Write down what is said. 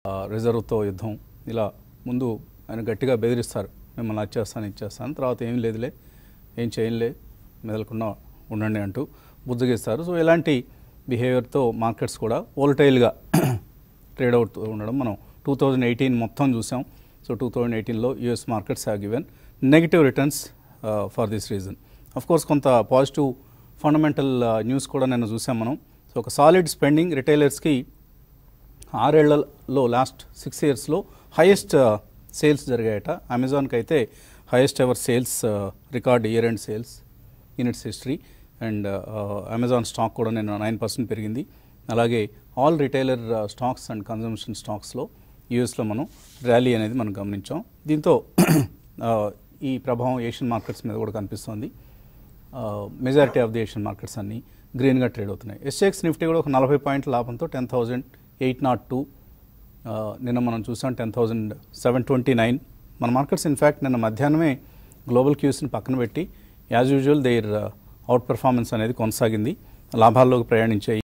రిజర్వ్తో యుద్ధం ఇలా ముందు ఆయన గట్టిగా బెదిరిస్తారు మిమ్మల్ని అది చేస్తాను ఇది చేస్తాను తర్వాత ఏం లేదులే ఏం చేయలే మెదలకుండా ఉండండి అంటూ బుజ్జగిస్తారు సో ఇలాంటి బిహేవియర్తో మార్కెట్స్ కూడా వోలటైల్గా ట్రేడ్ అవుతూ ఉండడం మనం టూ థౌజండ్ ఎయిటీన్ మొత్తం చూసాం సో టూ థౌజండ్ ఎయిటీన్లో US markets have given negative returns for this reason of course కొంత పాజిటివ్ ఫండమెంటల్ న్యూస్ కూడా నిన్న చూసాం మనం సో ఒక సాలిడ్ స్పెండింగ్ రిటైలర్స్కి ఆరేళ్లలో లాస్ట్ సిక్స్ ఇయర్స్లో హైయెస్ట్ సేల్స్ జరిగాయట అమెజాన్కి అయితే highest ever sales record year and sales in its history and Amazon stock కూడా నేను నైన్ పర్సెంట్ పెరిగింది అలాగే all retailer stocks and consumption స్టాక్స్లో యూఎస్లో మనం ర్యాలీ అనేది మనం గమనించాం దీంతో uh, ఈ ప్రభావం ఏషియన్ మార్కెట్స్ మీద కూడా కనిపిస్తోంది majority of the Asian markets అన్నీ గ్రీన్గా ట్రేడ్ అవుతున్నాయి ఎస్ఎక్స్ నిఫ్టీ కూడా ఒక నలభై పాయింట్ల లాభంతో ten thousand eight nought two నిన్న మనం చూసాం ten thousand seven twenty nine మన మార్కెట్స్ ఇన్ఫ్యాక్ట్ నిన్న మధ్యాహ్నమే గ్లోబల్ క్యూస్ని పక్కన పెట్టి as usual their outperformance అనేది కొనసాగింది లాభాల్లోకి ప్రయాణించాయి